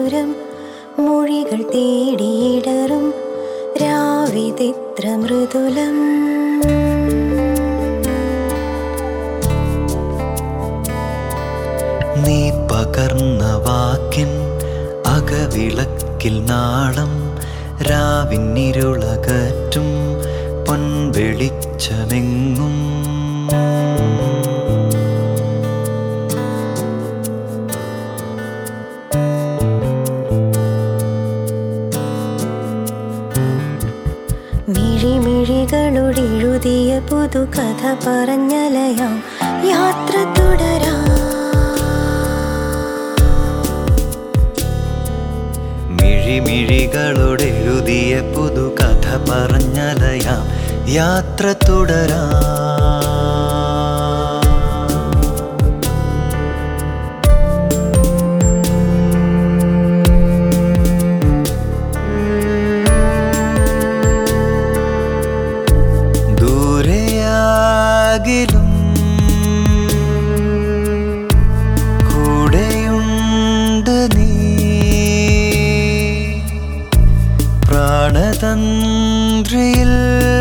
മധുരം മൊഴികൾ തേടിയിടറും രാവിതിത്ര മൃദുലം നീ പകർന്ന വാക്കിൻ അകവിളക്കിൽ നാളം രാവിന്നിരുളകറ്റും പൊൻവെളിച്ചമെങ്ങും മിഴിമിഴികളോടെഴുതിയ പുതുകഥ പറഞ്ഞലയാം യാത്ര തുടരാം മിഴിമിഴികളോടെഴുതിയ പുതുകഥ പറഞ്ഞലയാം യാത്ര തുടരാ ദൂരെയാകിലും കൂടെയുണ്ട് നീ പ്രാണതന്ത്രിയിൽ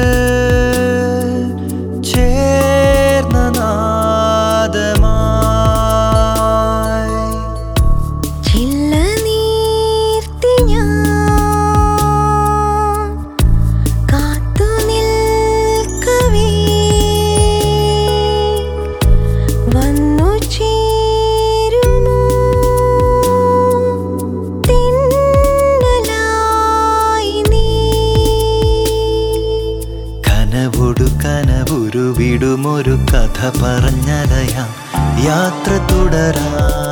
ചേർന്ന നാദമായി ചില്ല നീർത്തി ഞാൻ കാത്തു നിൽക്കവേ വന്നു ചേരുമോ തിന്നലായി നീ കനവൊടു കനവുരുവിടുമൊരു കഥ പറഞ്ഞലയാം യാത്ര തുടരാ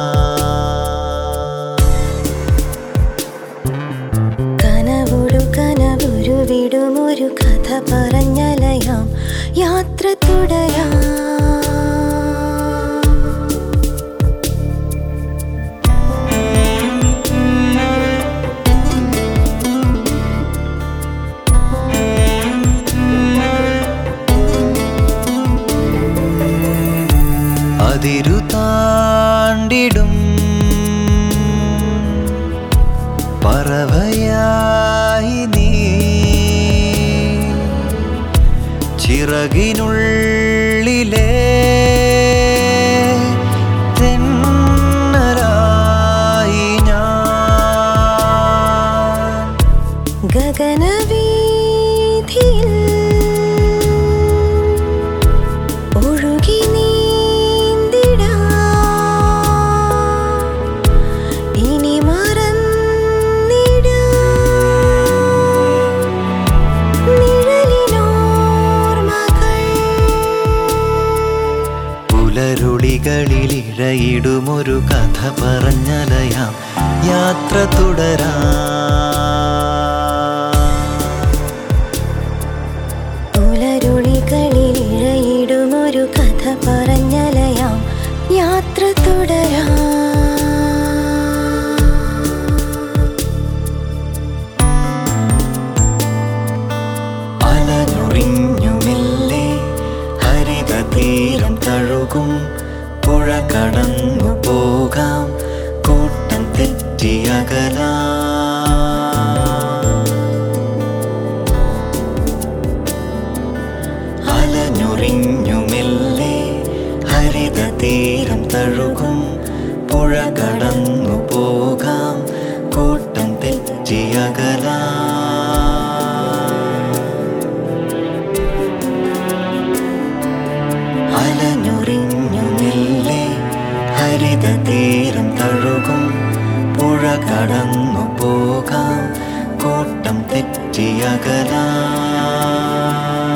കനവൊടു കനവുരുവിടുമൊരു കഥ പറഞ്ഞലയാം യാത്ര തുടരാം അതിരു താണ്ടിടും പറവയായി നീ ചിറകിനുള്ളിലെ തെന്നലായി ഞാൻ ഗഗനവീഥിയിൽ ഒഴുകി നീന്തിടാം. ഇനി മറന്നിടാം നിഴലിനോർമ്മകൾ. പുലരുളികളിൽ ഇഴയിടുമൊരു കഥ പറഞ്ഞലയാം യാത്ര തുടരാ പുലരുളികളിൽ ഇഴയിടുമൊരു കഥ പറഞ്ഞലയാം യാത്ര തുടരാം അലഞ്ഞുറിഞ്ഞുമില്ലേ ഹരിത തീരം തഴുകും പുഴ കടന്നു പോകാം കൂട്ടം തെറ്റിയകലാ അലഞ്ഞുറിഞ്ഞുമില്ലേ ഹരിത തീരം തഴുകും പുഴ കടന്നു പോകാം കൂട്ടം തെറ്റിയകലാ അലഞ്ഞുറിഞ്ഞുമില്ലേ ഹരിത തീരം തഴുകും പുഴ കടന്നു പോകാം കൂട്ടം തെറ്റിയകലാ